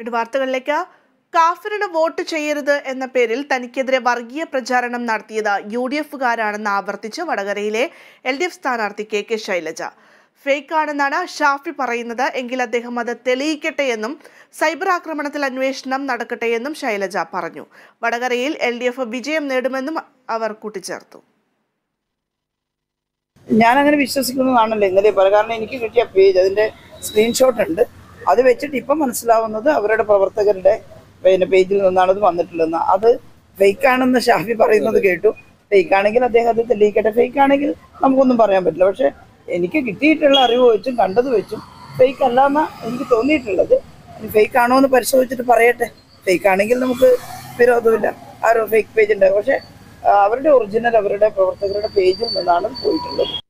വീണ്ടും വാർത്തകളിലേക്ക് കാഫിറിന് വോട്ട് ചെയ്യരുത് എന്ന പേരിൽ തനിക്കെതിരെ വർഗീയ പ്രചാരണം നടത്തിയത് യു ഡി എഫുകാരാണെന്ന് ആവർത്തിച്ച് വടകരയിലെ എൽ ഡി എഫ് സ്ഥാനാർത്ഥി കെ കെ ശൈലജ ഫേക്ക് ആണെന്നാണ് ഷാഫി പറയുന്നത് എങ്കിൽ അദ്ദേഹം അത് തെളിയിക്കട്ടെ എന്നും സൈബർ ആക്രമണത്തിൽ അന്വേഷണം നടക്കട്ടെ എന്നും ശൈലജ പറഞ്ഞു വടകരയിൽ എൽ ഡി എഫ് വിജയം നേടുമെന്നും അവർ കൂട്ടിച്ചേർത്തു ഞാൻ അങ്ങനെ വിശ്വസിക്കുന്നതാണല്ലോ ഇന്നലെ പറ കാരണം എനിക്ക് കിട്ടിയ പേജ് അതിന്റെ സ്ക്രീൻഷോട്ട് ഉണ്ട് അത് വെച്ചിട്ട് ഇപ്പം മനസ്സിലാവുന്നത് അവരുടെ പ്രവർത്തകരുടെ പിന്നെ പേജിൽ നിന്നാണ് അത് വന്നിട്ടുള്ളതെന്ന് അത് ഫേക്ക് ആണെന്ന് ഷാഫി പറയുന്നത് കേട്ടു ഫേക്ക് ആണെങ്കിൽ അദ്ദേഹം അത് തെളിയിക്കട്ടെ ഫേക്ക് ആണെങ്കിൽ നമുക്കൊന്നും പറയാൻ പറ്റില്ല പക്ഷെ എനിക്ക് കിട്ടിയിട്ടുള്ള അറിവ് വെച്ചും കണ്ടത് വെച്ചും ഫേക്ക് അല്ലാന്ന എനിക്ക് തോന്നിയിട്ടുള്ളത് ഫേക്ക് ആണോ എന്ന് പരിശോധിച്ചിട്ട് പറയട്ടെ ഫേക്ക് ആണെങ്കിൽ നമുക്ക് വിരോധമില്ല ആരോ ഫേക്ക് പേജ് ഉണ്ടാകും പക്ഷെ ആ, അവരുടെ ഒറിജിനൽ അവരുടെ പ്രവർത്തകരുടെ പേജിൽ നിന്നാണ് പോയിട്ടുള്ളത്